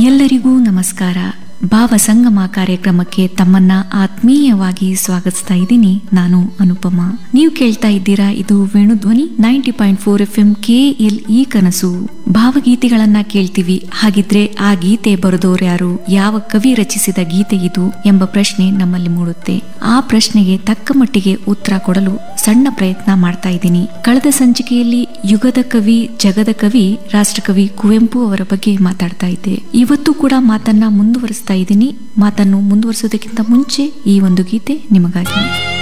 ಎಲ್ಲರಿಗೂ ನಮಸ್ಕಾರ ಭಾವ ಸಂಗಮ ಕಾರ್ಯಕ್ರಮಕ್ಕೆ ತಮ್ಮನ್ನ ಆತ್ಮೀಯವಾಗಿ ಸ್ವಾಗತಿಸ್ತಾ ಇದ್ದೀನಿ ನಾನು ಅನುಪಮ ನೀವು ಕೇಳ್ತಾ ಇದ್ದೀರಾ ಇದು Venudhwani ninety point four F M K L E ಕನಸು ಭಾವಗೀತೆಗಳನ್ನ ಕೇಳ್ತೀವಿ ಹಾಗಿದ್ರೆ ಆ ಗೀತೆ ಬರೆದೋರು ಯಾರು ಯಾವ ಕವಿ ರಚಿಸಿದ ಗೀತೆ ಇದು ಎಂಬ ಪ್ರಶ್ನೆ ನಮ್ಮಲ್ಲಿ ಮೂಡುತ್ತೆ ಆ ಪ್ರಶ್ನೆಗೆ ತಕ್ಕ ಮಟ್ಟಿಗೆ ಉತ್ತರ ಕೊಡಲು ಸಣ್ಣ ಪ್ರಯತ್ನ ಮಾಡ್ತಾ ಇದ್ದೀನಿ ಕಳೆದ ಸಂಚಿಕೆಯಲ್ಲಿ ಯುಗದ ಕವಿ ಜಗದ ಕವಿ ರಾಷ್ಟ್ರಕವಿ ಕುವೆಂಪು ಅವರ ಬಗ್ಗೆ ಮಾತಾಡ್ತಾ ಇದ್ದೆ ಇವತ್ತು ಕೂಡ ಮಾತನ್ನ ಮುಂದುವರಿಸ್ತಾ ಇದ್ದೀನಿ ಮಾತನ್ನು ಮುಂದುವರಿಸೋದಕ್ಕಿಂತ ಮುಂಚೆ ಈ ಒಂದು ಗೀತೆ ನಿಮಗಾಗಿ